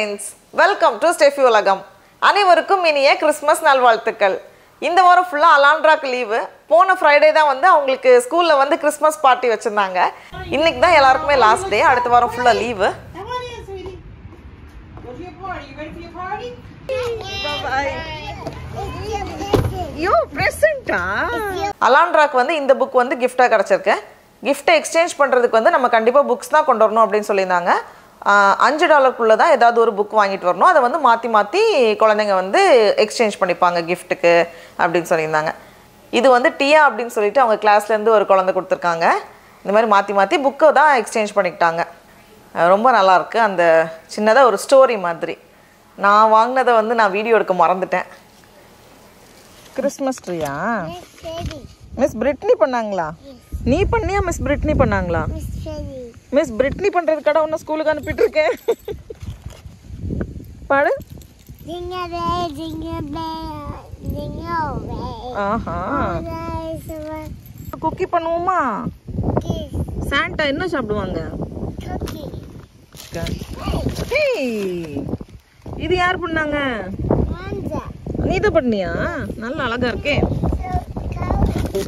Friends welcome to Steffi உலகம் அனைவருக்கும் இனிய கிறிஸ்மஸ் நல்வாழ்த்துக்கள் இந்த வாரம் ஃபுல்லாக அலாண்ட்ராக்கு லீவு போன ஃப்ரைடே தான் வந்து அவங்களுக்கு ஸ்கூலில் வந்து கிறிஸ்மஸ் பார்ட்டி வச்சுருந்தாங்க இன்னைக்கு தான் எல்லாருக்குமே லாஸ்ட் டே அடுத்த வாரம் ஃபுல்லாக leave Come on in, sweetie. Go to your party. You ready for your party? ஐயோ ப்ரெசண்டா அலாண்ட்ராக்கு வந்து இந்த புக் வந்து கிஃப்டாக கிடச்சிருக்கு கிஃப்ட்டை எக்ஸ்சேஞ்ச் பண்ணுறதுக்கு வந்து நம்ம கண்டிப்பாக புக்ஸ் தான் கொண்டு வரணும் அப்படின்னு சொல்லியிருந்தாங்க ஆஹ் அஞ்சு டாலருக்குள்ளே தான் ஏதாவது ஒரு புக் வாங்கிட்டு வரணும் அதை வந்து மாற்றி மாற்றி குழந்தைங்க வந்து எக்ஸ்சேஞ்ச் பண்ணிப்பாங்க கிஃப்ட்டுக்கு அப்படின்னு சொல்லியிருந்தாங்க இது வந்து டியா அப்படின்னு சொல்லிட்டு அவங்க கிளாஸ்லேருந்து ஒரு குழந்தை கொடுத்துருக்காங்க இந்த மாதிரி மாற்றி மாற்றி புக்கை தான் எக்ஸ்சேஞ்ச் பண்ணிக்கிட்டாங்க அஹ் ரொம்ப நல்லா இருக்கு அந்த சின்னதாக ஒரு ஸ்டோரி மாதிரி நான் வாங்கினதை வந்து நான் வீடியோ எடுக்க மறந்துட்டேன் கிறிஸ்மஸ் ட்ரீயா மிஸ் பிரிட்னி பண்ணாங்களா நீ பண்ணியா மிஸ் பிரிட்னி பண்ணாங்களா மிஸ் பிரிட்னி பண்றது கடை ஒன்று ஸ்கூலுக்கு அனுப்பிட்டு இருக்கேன் பாடு Jingle bell, jingle bell, jingle bell. ஆஹா There's a குக்கி பண்ணுவோமா kiss, சாண்டா என்ன சாப்பிடுவாங்க cookie. ஏய், இது யார் பண்ணாங்க Wanda. நீ தான் பண்ணியா நல்ல அழகா இருக்கே So cozy.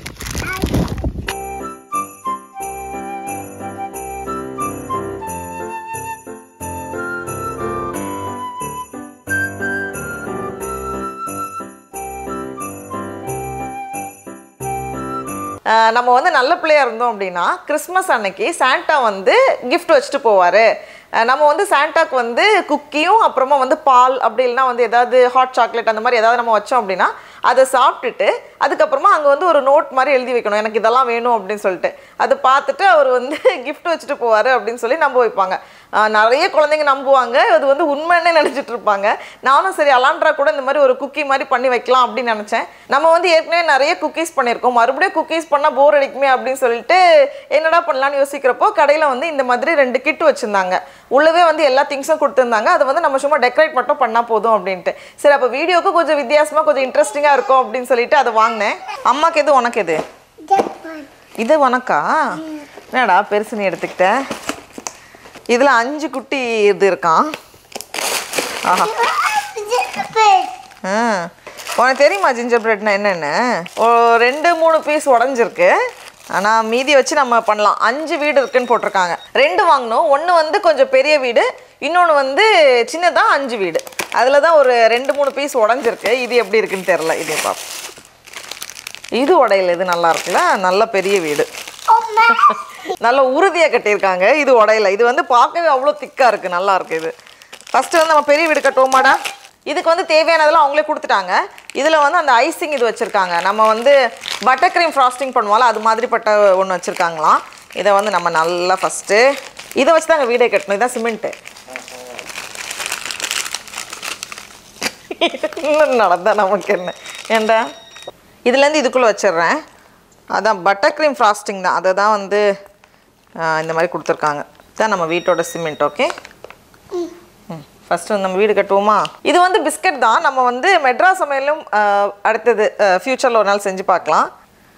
ஆஹ் நம்ம வந்து நல்ல பிள்ளையா இருந்தோம் அப்படின்னா கிறிஸ்மஸ் அன்னைக்கு சாண்டா வந்து gift வச்சுட்டு போவார் நம்ம வந்து சாண்டாக்கு வந்து குக்கியும் அப்புறமா வந்து பால் அப்படி இல்லைன்னா வந்து ஏதாவது ஹாட் சாக்லேட் அந்த மாதிரி ஏதாவது நம்ம வச்சோம் அப்படின்னா அதை சாப்பிட்டுட்டு அதுக்கப்புறமா அங்கே வந்து ஒரு நோட் மாதிரி எழுதி வைக்கணும் எனக்கு இதெல்லாம் வேணும் அப்படின்னு சொல்லிட்டு அது பார்த்துட்டு அவர் வந்து gift வச்சுட்டு போவார் அப்படின்னு சொல்லி நம்ப வைப்பாங்க ஆஹ் நிறைய குழந்தைங்க நம்புவாங்க அது வந்து உண்மைன்னே நினச்சிட்டு இருப்பாங்க நானும் சரி அலாண்ட்ரா கூட இந்த மாதிரி ஒரு குக்கி மாதிரி பண்ணி வைக்கலாம் அப்படின்னு நினச்சேன் நம்ம வந்து ஏற்கனவே நிறைய குக்கீஸ் பண்ணியிருக்கோம் மறுபடியும் குக்கீஸ் பண்ணால் போர் அடிக்குமே அப்படின்னு சொல்லிட்டு என்னடா பண்ணலாம்னு யோசிக்கிறப்போ கடையில் வந்து இந்த மாதிரி ரெண்டு கிட் வச்சுருந்தாங்க உள்ளவே வந்து எல்லா திங்ஸும் கொடுத்துருந்தாங்க அதை வந்து நம்ம சும்மா டெக்கரேட் மட்டும் பண்ணால் போதும் அப்படின்ட்டு சரி அப்போ வீடியோக்கு கொஞ்சம் வித்தியாசமாக கொஞ்சம் இன்ட்ரெஸ்டிங்காக இருக்கும் அப்படின்னு சொல்லிட்டு அதை வாங்கினேன் அம்மாக்கு எது உனக்கு எது That one. இது உனக்கா என்னடா பெருசு நீ எடுத்துக்கிட்ட இதில் அஞ்சு குட்டி இது இருக்கான் ஆஹா Jingle bell. ஆ உனக்கு தெரியுமா ஜிஞ்சர் பிரெட்னா என்னென்னு ஓ ரெண்டு மூணு பீஸ் உடஞ்சிருக்கு ஆனால் மீதி வச்சு நம்ம பண்ணலாம் அஞ்சு வீடு இருக்குன்னு போட்டிருக்காங்க ரெண்டு வாங்கினோம் ஒன்று வந்து கொஞ்சம் பெரிய வீடு இன்னொன்று வந்து சின்னதாக அஞ்சு வீடு அதில் தான் ஒரு ரெண்டு மூணு பீஸ் உடஞ்சிருக்கு இது எப்படி இருக்குன்னு தெரில இதே பார்ப்போம் இது உடையில இது நல்லா இருக்குல்ல நல்ல பெரிய வீடு Oh my. நல்ல உறுதியாக கட்டியிருக்காங்க இது உடையில இது வந்து பார்க்கவே அவ்வளோ திக்காக இருக்குது நல்லா இருக்கு இது ஃபஸ்ட்டு வந்து நம்ம பெரிய வீடு கட்டுவோமாடா இதுக்கு வந்து தேவையானதெல்லாம் அவங்களே கொடுத்துட்டாங்க இதில் வந்து அந்த ஐசிங் இது வச்சுருக்காங்க நம்ம வந்து பட்டர் க்ரீம் ஃப்ராஸ்டிங் பண்ணுவோம்ல அது மாதிரிப்பட்ட ஒன்று வச்சுருக்காங்களாம் இதை வந்து நம்ம நல்லா ஃபஸ்ட்டு இதை வச்சு தாங்க வீடே கட்டணும் இதான் சிமெண்ட்டு இன்னும் நடந்தா நமக்கு என்ன ஏண்டா இதுலேருந்து இதுக்குள்ளே வச்சிடுறேன் அதான் பட்டர் க்ரீம் ஃப்ராஸ்டிங் தான் அதை தான் வந்து ஆ, இந்த மாதிரி கொடுத்துருக்காங்க இதான் நம்ம வீட்டோட சிமெண்ட் ஓகே ஃபஸ்ட்டு நம்ம வீடு கட்டுவோமா இது வந்து பிஸ்கட் தான் நம்ம வந்து மெட்ராஸ் சமையலும் ஆ, அடுத்தது ஃப்யூச்சரில் ஒரு நாள் செஞ்சு பார்க்கலாம்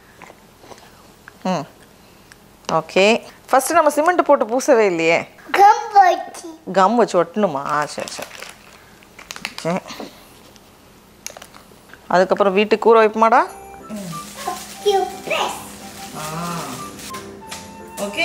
ம் ஓகே ஃபஸ்ட்டு நம்ம சிமெண்ட் போட்டு பூசவே இல்லையே Gumbochi. கம் வச்சு ஒட்டணுமா ஆ சரி சரி சரி அதுக்கப்புறம் வீட்டுக்கு கூற வைப்போமாடா You press. Okay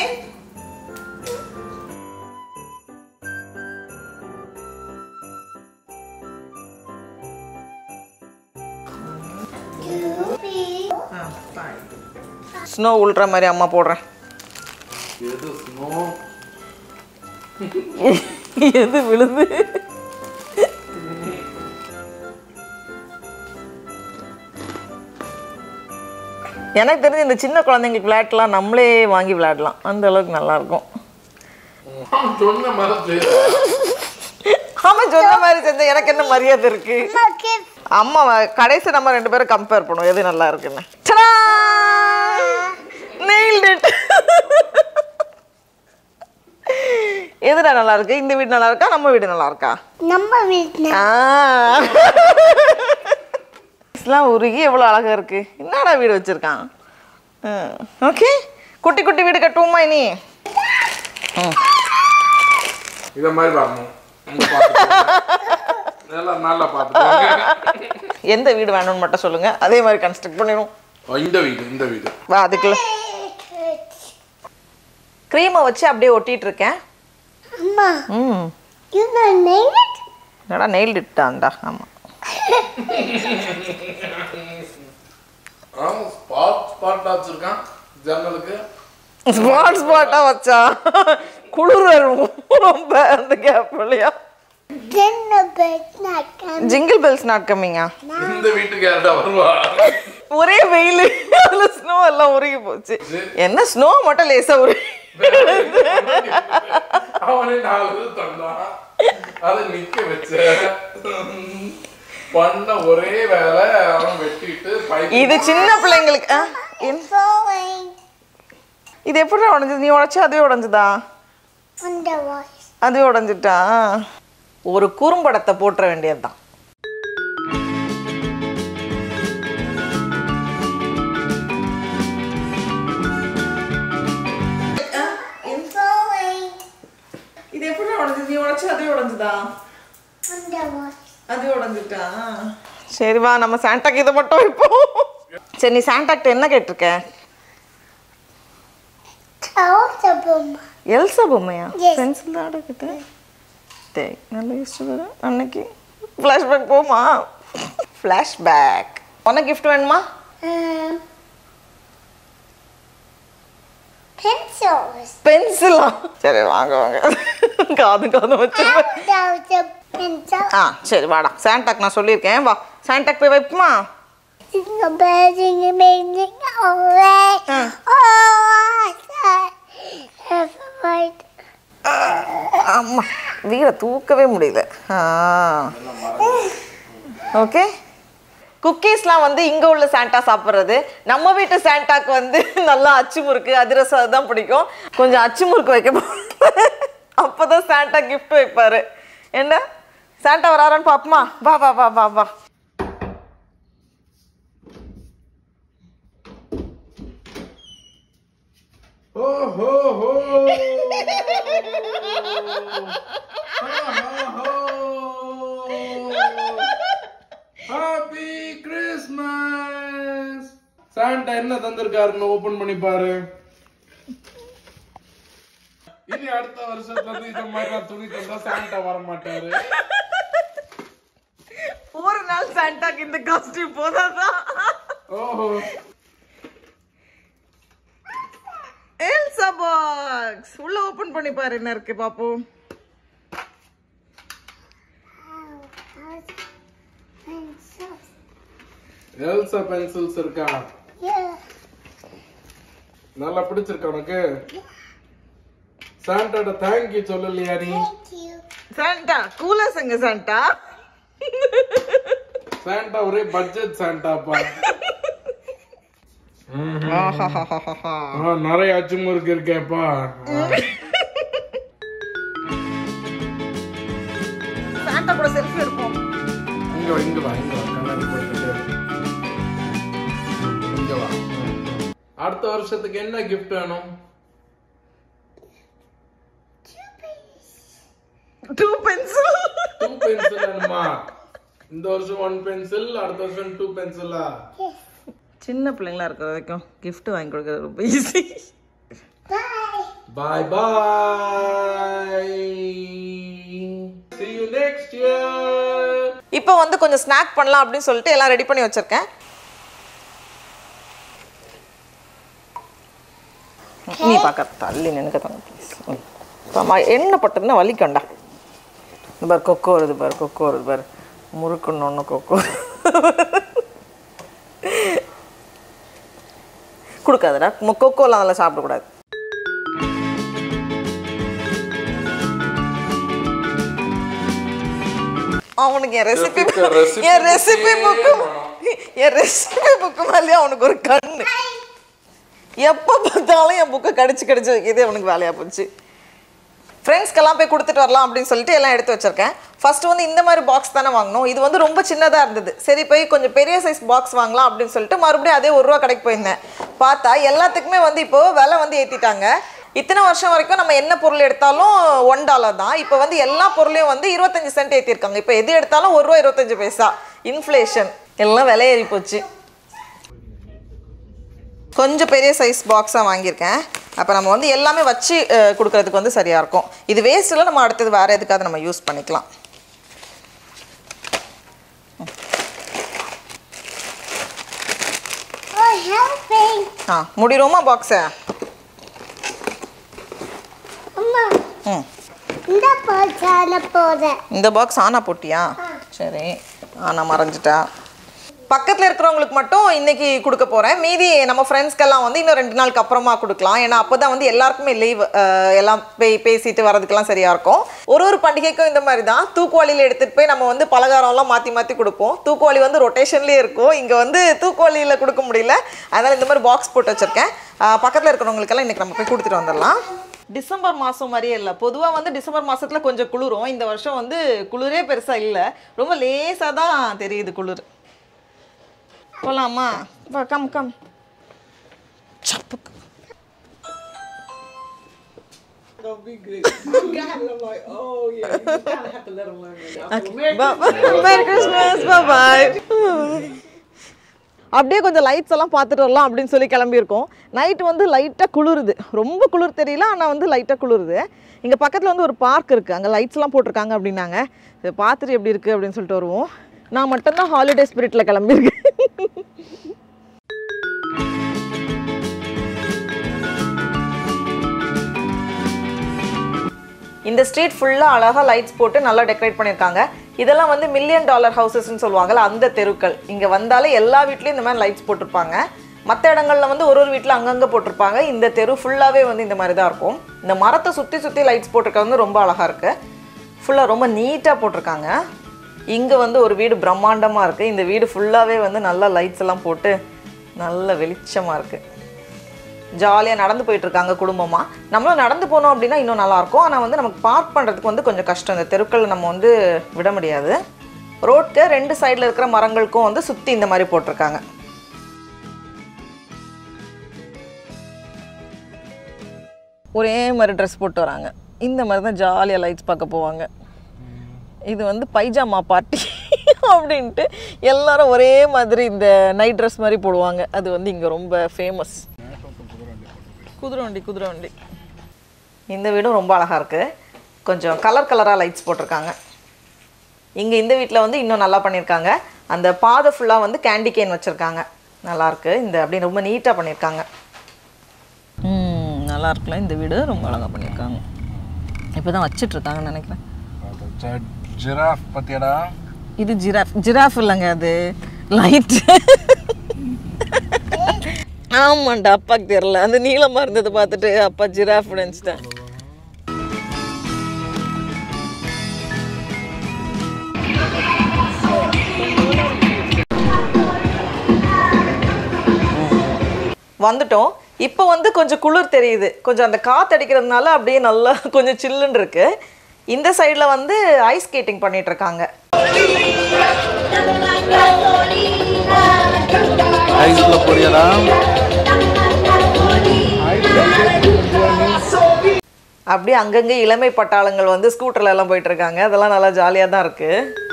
Two, three. Snow உள்ற மாதிரி அம்மா போடுறேன் எது ஸ்னோ எது விழுது எனக்கு தெரிஞ்சு இந்த சின்ன குழந்தைங்களுக்கு விளையாட்டுலாம் நம்மளே வாங்கி விளையாடலாம் அந்த அளவுக்கு நல்லா இருக்கும் சொன்ன மரத்து ஆமாம் சொன்ன மாதிரி செஞ்ச எனக்கு என்ன மரியாதை இருக்கு Now give. அம்மா வ- கடைசி நம்ம ரெண்டு பேரும் கம்பேர் பண்ணுவோம் எது நல்லா இருக்குன்னு நெயில்ட் இட் எதுடா நல்லா இருக்கு இந்த வீடு நல்லா இருக்கா நம்ம வீடு நல்லா இருக்கா Number with now. ஆ. இதெல்லாம் உருகி எவ்வளோ அழகா இருக்கு என்னடா வீடு வச்சிருக்கான் ஓகே குட்டி குட்டி வீடு கட்டுவோமா இனி ம் இத மாதிரி வரணும் இங்க பாத்துக்கோங்க. எல்லாம் நல்லா பார்த்துக்கோங்க எந்த வீடு வேணும்னு மட்டும் சொல்லுங்க அதே மாதிரி கன்ஸ்ட்ரக்ட் பண்ணிடும் ஓ, இந்த வீடு இந்த வீடு வா அதுக்குள்ள க்ரீமை வச்சு அப்படியே ஒட்டிட்டு இருக்கேன் Mama, ம் you gonna name it? என்னடா நெயில் இட்டான்டா ஆமாம் ஆமா ஸ்பாட் ஸ்பாட் வச்சிருக்கான் ஜன்னலுக்கு ஸ்பாட் ஸ்பாட்டாக வச்சா குளிர் வரும் ரொம்ப அந்த கேப் இல்லையா Then the bed's not coming. Jingle bells not கம்மிங்கா இந்த வீட்டுக்கு யார்டா வருவா ஒரே வெயில் அதில் ஸ்னோ எல்லாம் உருகி போச்சு என்ன ஸ்னோ மட்டும் லேசா உருகி அவனே நாலு இது தந்தான் அதை நிக்க வச்ச பண்ண ஒரே வேலை அவன் வெட்டிட்டு பைப் இது சின்ன பிள்ளைங்களுக்கு ஆ, என்ன- Falling இது எப்படி உடஞ்சது நீ உடைச்சு அதுவே உடஞ்சுதா on the wall. அதுவே உடஞ்சிட்டா ஒரு குறும்படத்தை போட்டுற வேண்டியதுதான் Falling இது எப்படி உடஞ்சது நீ உடைச்சு அதுவே உடஞ்சுதா on the wall. அதுவே உடஞ்சிட்டா சரி வா நம்ம சாண்டாக்கு இதை மட்டும் வைப்போம் சரி நீ சாண்டாக்ட்ட என்ன கேட்டிருக்க Tell the boom. எல்சா பொம்மையா Yes. பென்சில் தான் கிட்ட டேய் நல்ல யூஸ்டு வர அன்னைக்கு ஃப்ளாஷ்பேக் போமா ஃப்ளாஷ்பேக் உனக்கு gift வேணுமா Um, pencils. பென்சிலா சரி வாங்க வாங்க காது காது வச்சு That was a pencil. ஆ சரி வாடா சாண்டாக் நான் சொல்லியிருக்கேன் வா சாண்டாக் போய் வைப்புமா It's amazing, amazing. Alright. Uh. Oh, that's right. ஆமா வீடை தூக்கவே முடியல ஆ ஓகே குக்கீஸ்லாம் வந்து இங்கே உள்ள சாண்டா சாப்பிட்றது நம்ம வீட்டு சாண்டாக்கு வந்து நல்லா அச்சு முறுக்கு அதிரசம் தான் பிடிக்கும் கொஞ்சம் அச்சு முறுக்கு வைக்க அப்போ தான் சாண்டா கிஃப்ட் வைப்பாரு என்ன சாண்டா வராரான்னு பாப்போமா வா வா வா வா வா ஓ ஹோ ஹோ ஹாப்பி கிறிஸ்மஸ் சாண்டா என்ன தந்திருக்காருன்னு ஓபன் பண்ணி பாரு இனி அடுத்த வருஷத்துல இருந்து இந்த மாதிரி நான் துணி தந்தா சாண்டா வர மாட்டாரு ஒரு நாள் சாண்டாக்கு இந்த காஸ்டியூம் போதாதான் ஓஹோ எல்சா பாக்ஸ் உள்ள ஓபன் பண்ணி பாரு என்ன இருக்கு பாப்போம் Pencils. எல்சா பென்சில்ஸ் இருக்கா Yeah. நல்லா பிடிச்சிருக்கா உனக்கு சாண்டாட தேங்க்யூ சொல்லலையா நீ Thank you. சாண்டா கூலர்ஸ் எங்க சாண்டா சாண்டா ஒரே பட்ஜெட் சாண்டாப்பா ஆ, நிறைய அச்சுமுறுக்கு இருக்கேப்பா சாண்டா கூட செல்ஃபி எடுப்போம் இங்க வா இங்க வா இங்க வா கண்ணாடி போட்டுட்டு இங்க வா அடுத்த வருஷத்துக்கு என்ன கிஃப்ட் வேணும் டூ பென்சில் டூ பென்சில் வேணுமா இந்த வருஷம் ஒன் பென்சில் அடுத்த வருஷம் டூ பென்சிலா சின்ன பிள்ளைங்களா இருக்கிற வரைக்கும் gift வாங்கி கொடுக்கறது ரொம்ப easy Bye. Bye bye see you next year இப்போ வந்து கொஞ்சம் ஸ்நாக் பண்ணலாம் அப்படின்னு சொல்லிட்டு எல்லாம் ரெடி பண்ணி வச்சிருக்கேன் நீ பார்க்க தள்ளி நினைக்க தாங்க ப்ளீஸ் எண்ணெய் பட்டதுன்னா வலிக்கண்டா இந்த பாரு கொக்கோ வருது பாரு கொக்கோ வருது பாரு முறுக்குன்னு ஒன்று கொக்கோ கொடுக்காதடா கொக்கோலாம் அதெல்லாம் சாப்பிடக்கூடாது அவனுக்கு என் ரெசிபி Recipe- recipe என் ரெசிபி book ஏ புக்கு என் ரெசிபி புக்கு மேலேயே அவனுக்கு ஒரு கண்ணு எப்போ பார்த்தாலும் என் புக்கை கடிச்சு கடிச்சு வைக்கிறதே அவனுக்கு வேலையாக போச்சு ஃப்ரெண்ட்ஸ்க்கெல்லாம் போய் கொடுத்துட்டு வரலாம் அப்படின்னு சொல்லிட்டு எல்லாம் எடுத்து வச்சிருக்கேன் ஃபர்ஸ்ட் வந்து இந்த மாதிரி பாக்ஸ் தானே வாங்கினோம் இது வந்து ரொம்ப சின்னதாக இருந்தது சரி போய் கொஞ்சம் பெரிய சைஸ் பாக்ஸ் வாங்கலாம் அப்படின்னு சொல்லிட்டு மறுபடியும் அதே ஒரு ரூபா கடைக்கு போயிருந்தேன் பார்த்தா எல்லாத்துக்குமே வந்து இப்போ விலை வந்து ஏற்றிட்டாங்க இத்தனை வருஷம் வரைக்கும் நம்ம என்ன பொருள் எடுத்தாலும் ஒன் டாலர் தான் இப்போ வந்து எல்லா பொருளையும் வந்து இருபத்தஞ்சு சென்ட் ஏற்றிருக்காங்க இப்போ எது எடுத்தாலும் ஒரு ரூபா இருபத்தஞ்சு பைசா இன்ஃப்ளேஷன் எல்லாம் விலை ஏறி போச்சு கொஞ்சம் பெரிய சைஸ் பாக்ஸாக வாங்கியிருக்கேன் அப்போ நம்ம வந்து எல்லாமே வச்சு அஹ், கொடுக்கறதுக்கு வந்து சரியாக இருக்கும் இது வேஸ்ட்டில் நம்ம அடுத்தது வேறு எதுக்காவது நம்ம யூஸ் பண்ணிக்கலாம் Oh, helping. ஆ முடிடுமா பாக்ஸை அம்மா ம் இந்த பாச்சான போறேன் இந்த பாக்ஸ் ஆனா போட்டியா சரி ஆனா மறைஞ்சிட்டா பக்கத்தில் இருக்கிறவங்களுக்கு மட்டும் இன்னைக்கு கொடுக்க போகிறேன் மீதி நம்ம ஃப்ரெண்ட்ஸ்க்கெல்லாம் வந்து இன்னும் ரெண்டு நாளுக்கு அப்புறமா கொடுக்கலாம் ஏன்னா அப்போ தான் வந்து எல்லாருக்குமே லீவ் எல்லாம் போய் பேசிட்டு வரதுக்கெல்லாம் சரியாக இருக்கும் ஒரு ஒரு பண்டிகைக்கும் இந்த மாதிரி தான் தூக்குவாளியில் எடுத்துகிட்டு போய் நம்ம வந்து பலகாரம்லாம் மாற்றி மாற்றி கொடுப்போம் தூக்குவாளி வந்து ரொட்டேஷன்லேயே இருக்கும் இங்கே வந்து தூக்குவாளியில் கொடுக்க முடியல அதனால் இந்த மாதிரி பாக்ஸ் போட்டு வச்சுருக்கேன் பக்கத்தில் இருக்கிறவங்களுக்கெல்லாம் இன்றைக்கி நம்ம போய் கொடுத்துட்டு வந்துடலாம் டிசம்பர் மாதம் மாதிரியே இல்லை பொதுவாக வந்து டிசம்பர் மாதத்தில் கொஞ்சம் குளிரும் இந்த வருஷம் வந்து குளிரே பெருசாக இல்லை ரொம்ப லேசாக தான் தெரியுது குளிர் போகலாமா வா கம் கம் சப்புக்கு Gonna be good. You got it. I'm like, oh yeah, you kind of have to let them learn that. Merry Christmas bye அப்படியே கொஞ்சம் லைட்ஸ் எல்லாம் பார்த்துட்டு வரலாம் அப்படின்னு சொல்லி கிளம்பியிருக்கோம் நைட் வந்து லைட்டாக குளிருது ரொம்ப குளிர் தெரியல ஆனால் வந்து லைட்டாக குளிருது இங்கே பக்கத்தில் வந்து ஒரு பார்க் இருக்குது அங்கே லைட்ஸ்லாம் போட்டிருக்காங்க அப்படின்னாங்க இதை பார்த்துட்டு எப்படி இருக்குது அப்படின்னு சொல்லிட்டு வருவோம் நான் மட்டும்தான் ஹாலிடே ஸ்பிரிட்டில் கிளம்பியிருக்கேன் இந்த ஸ்ட்ரீட் ஃபுல்லாக அழகாக லைட்ஸ் போட்டு நல்லா டெக்கரேட் பண்ணியிருக்காங்க இதெல்லாம் வந்து மில்லியன் டாலர் ஹவுசஸ்ன்னு சொல்லுவாங்கல்ல அந்த தெருக்கள் இங்கே வந்தாலே எல்லா வீட்லேயும் இந்த மாதிரி லைட்ஸ் போட்டிருப்பாங்க மற்ற இடங்கள்ல வந்து ஒரு ஒரு வீட்டில் அங்கங்கே போட்டிருப்பாங்க இந்த தெரு ஃபுல்லாகவே வந்து இந்த மாதிரி தான் இருக்கும் இந்த மரத்தை சுற்றி சுற்றி லைட்ஸ் போட்டிருக்கிறது வந்து ரொம்ப அழகாக இருக்குது ஃபுல்லாக ரொம்ப நீட்டாக போட்டிருக்காங்க இங்கே வந்து ஒரு வீடு பிரம்மாண்டமாக இருக்குது இந்த வீடு ஃபுல்லாகவே வந்து நல்லா லைட்ஸ் எல்லாம் போட்டு நல்ல வெளிச்சமாக இருக்குது ஜாலியாக நடந்து போயிட்டு இருக்காங்க குடும்பமாக நம்மளும் நடந்து போனோம் அப்படின்னா இன்னும் நல்லாயிருக்கும் ஆனால் வந்து நமக்கு பார்க் பண்ணுறதுக்கு வந்து கொஞ்சம் கஷ்டம் இந்த தெருக்கள் நம்ம வந்து விட முடியாது ரோட்க்கு ரெண்டு சைடில் இருக்கிற மரங்களுக்கும் வந்து சுற்றி இந்த மாதிரி போட்டிருக்காங்க ஒரே மாதிரி ட்ரெஸ் போட்டு வராங்க இந்த மாதிரி தான் ஜாலியாக லைட்ஸ் பார்க்க போவாங்க இது வந்து பைஜாமா பார்ட்டி அப்படின்ட்டு எல்லாரும் ஒரே மாதிரி இந்த நைட் ட்ரெஸ் மாதிரி போடுவாங்க அது வந்து இங்கே ரொம்ப ஃபேமஸ் குதிரை வண்டி குதிரை வண்டி இந்த வீடும் ரொம்ப அழகாக இருக்குது கொஞ்சம் கலர் கலராக லைட்ஸ் போட்டிருக்காங்க இங்கே இந்த வீட்டில் வந்து இன்னும் நல்லா பண்ணியிருக்காங்க அந்த பாதை ஃபுல்லாக வந்து கேண்டி கேன் வச்சுருக்காங்க நல்லாயிருக்கு இந்த அப்படி ரொம்ப நீட்டாக பண்ணியிருக்காங்க ம் நல்லா இருக்குல்ல இந்த வீடு ரொம்ப அழகாக பண்ணியிருக்காங்க இப்போ தான் வச்சிட்ருக்காங்கன்னு நினைக்கிறேன் ஜிராஃப் பத்தியாடா இது ஜிராஃப் ஜிராஃப் இல்லைங்க அது லைட் ஆமாண்டா அப்பாக்கு தெரியல அந்த நீளமா இருந்ததை பார்த்துட்டு அப்பா ஜிராஃப் நினச்சிட்டேன் வந்துட்டோம் இப்போ வந்து கொஞ்சம் குளிர் தெரியுது கொஞ்சம் அந்த காற்று அடிக்கிறதுனால அப்படியே நல்லா கொஞ்சம் சில்லுன்னு இருக்கு இந்த சைடில் வந்து ஐஸ் ஸ்கேட்டிங் பண்ணிட்டு இருக்காங்க ஐஸ்ல போறியாடா அப்படியே அங்கங்கே இளமை பட்டாளங்கள் வந்து ஸ்கூட்டர்ல எல்லாம் போயிட்டு இருக்காங்க அதெல்லாம் நல்லா ஜாலியாக தான் இருக்கு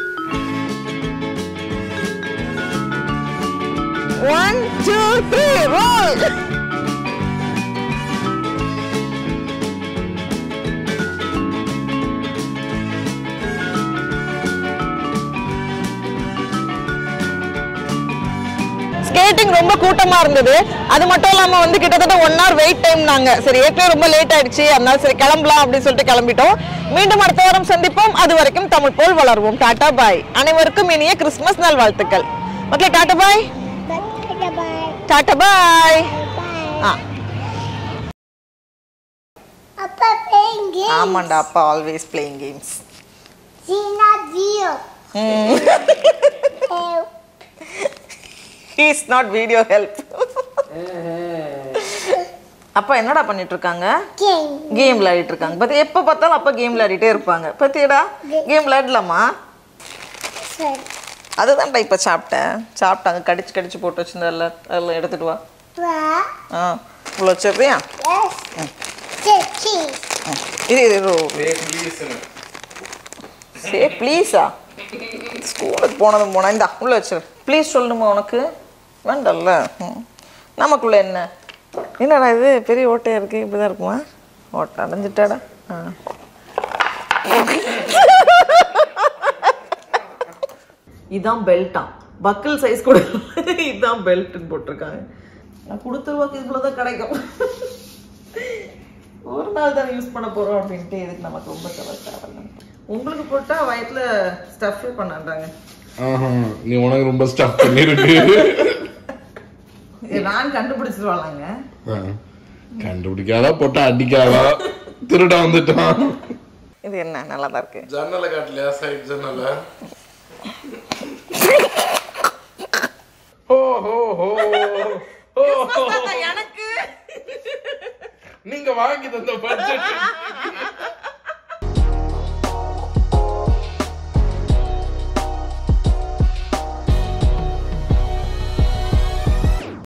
one two three roll skating ரொம்ப கூட்டமா இருந்தது அது மட்டும் இல்லாம வந்து கிட்டத்தட்ட ஒன் hour வெயிட் டைம் நாங்க சரி ஏற்கனவே ரொம்ப லேட் ஆயிடுச்சு அதனால சரி கிளம்பலாம் அப்படின்னு சொல்லிட்டு கிளம்பிட்டோம் மீண்டும் அடுத்த வாரம் சந்திப்போம் அது வரைக்கும் தமிழ் போல் வளர்வோம் டாடா பாய் அனைவருக்கும் இனிய கிறிஸ்துமஸ் நாள் வாழ்த்துக்கள் மக்களே டாடா பாய் Bye. டாடா பாய் Bye. ஆ Appa playing games. ஆமாண்டா அப்பா always playing games Gina Dio. Help. Is not video help அப்பா என்னடா பண்ணிட்டு இருக்காங்க Game. கேம் விளையாடிட்டு இருக்காங்க பத்தி எப்போ பார்த்தாலும் அப்பா கேம் விளையாடிட்டே இருப்பாங்க பத்தியடா கேம் விளையாடலாமா Sir. அதுதான்டா இப்போ சாப்பிட்டேன் சாப்பிட்டாங்க கடிச்சு கடிச்சு போட்டு வச்சிருந்தா அதில் எடுத்துட்டு வா What? ஆ இவ்வளோ வச்சிடுறியா Yes. Yes. இது இது Say please ன்னு. சே ப்ளீஸா ஸ்கூலுக்கு போனதும் போனா இந்தா உள்ள வச்சிரு ப்ளீஸ் சொல்லணுமா உனக்கு வேண்டல்ல ம். நமக்குள்ள என்ன என்னடா இது பெரிய ஓட்டையா இருக்கு இப்படிதான் இருக்குமா ஓட்டை அடைஞ்சிட்டாடா ஆ இதான் பெல்ட்டா பக்கிள் சைஸ் கூட இல்ல. இதான் பெல்ட்னு போட்டிருக்காங்க நான் கொடுத்த ரூபாய்க்கு இதுக்குள்ள தான் கிடைக்கும் ஒரு நாள் தானே யூஸ் பண்ண போறோம் அப்படின்ட்டு இதுக்கு நமக்கு ரொம்ப செலவு தேவையில்ல உங்களுக்கு போட்டா வயிற்றுல ஸ்டஃபே பண்ணாண்டாங்க ஆஹா, நீ உனக்கு ரொம்ப ஸ்டஃப் பண்ணிருக்கு இது நான் கண்டுபிடிச்சிருவாங்க ஆ. கண்டுபிடிக்காதா போட்டா அடிக்காதா திருட வந்துட்டான் இது என்ன நல்லா தான் இருக்கு ஜன்னலை காட்டலையா சைட் ஜன்னல ஓ ஹோ ஹோ ஓ எனக்கு நீங்க வாங்கி தந்த பட்ஜெட்